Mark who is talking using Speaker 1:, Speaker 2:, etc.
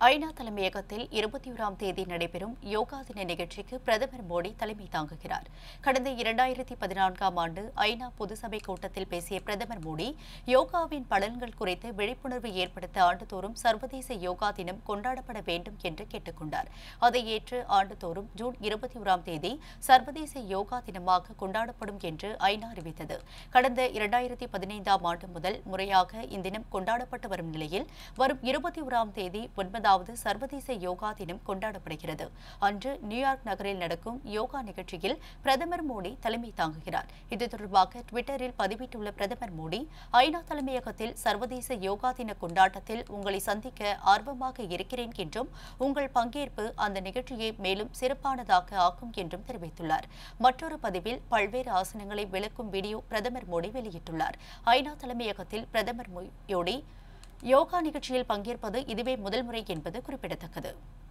Speaker 1: ஐநா தலைமையகத்தில் இருபத்தி ஓராம் தேதி நடைபெறும் யோகா தின நிகழ்ச்சிக்கு பிரதமர் மோடி தலைமை தாங்குகிறார் கடந்த இரண்டாயிரத்தி பதினான்காம் ஆண்டு ஐநா பொதுசபை கூட்டத்தில் பேசிய பிரதமர் மோடி யோகாவின் பலன்கள் குறித்து விழிப்புணர்வு ஏற்படுத்த ஆண்டுதோறும் சர்வதேச யோகா தினம் கொண்டாடப்பட வேண்டும் என்று கேட்டுக் கொண்டார் அதை ஏற்று ஆண்டுதோறும் ஜூன் இருபத்தி ஓராம் தேதி சர்வதேச யோகா தினமாக கொண்டாடப்படும் என்று ஐநா அறிவித்தது கடந்த இரண்டாயிரத்தி பதினைந்தாம் ஆண்டு முதல் முறையாக இத்தினம் கொண்டாடப்பட்டு வரும் நிலையில் வரும் இருபத்தி ஓராம் தேதி ஒன்பதாவது சர்வதேச யோகா தினம் கொண்டாடப்படுகிறது அன்று நியூயார்க் நகரில் நடக்கும் யோகா நிகழ்ச்சியில் பிரதமர் மோடி தலைமை தாங்குகிறார் இது தொடர்பாக டுவிட்டரில் பதிவிட்டுள்ள பிரதமர் மோடி ஐநா தலைமையகத்தில் சர்வதேச யோகா தின கொண்டாட்டத்தில் உங்களை சந்திக்க ஆர்வமாக இருக்கிறேன் என்றும் உங்கள் பங்கேற்பு அந்த நிகழ்ச்சியை மேலும் சிறப்பானதாக ஆக்கும் என்றும் தெரிவித்துள்ளார் மற்றொரு பதிவில் பல்வேறு ஆசனங்களை விளக்கும் வீடியோ பிரதமர் மோடி வெளியிட்டுள்ளார் ஐநா தலைமையகத்தில் பிரதமர் மோடி யோகா நிகழ்ச்சியில் பங்கேற்பது இதுவே முதல் முறை என்பது குறிப்பிடத்தக்கது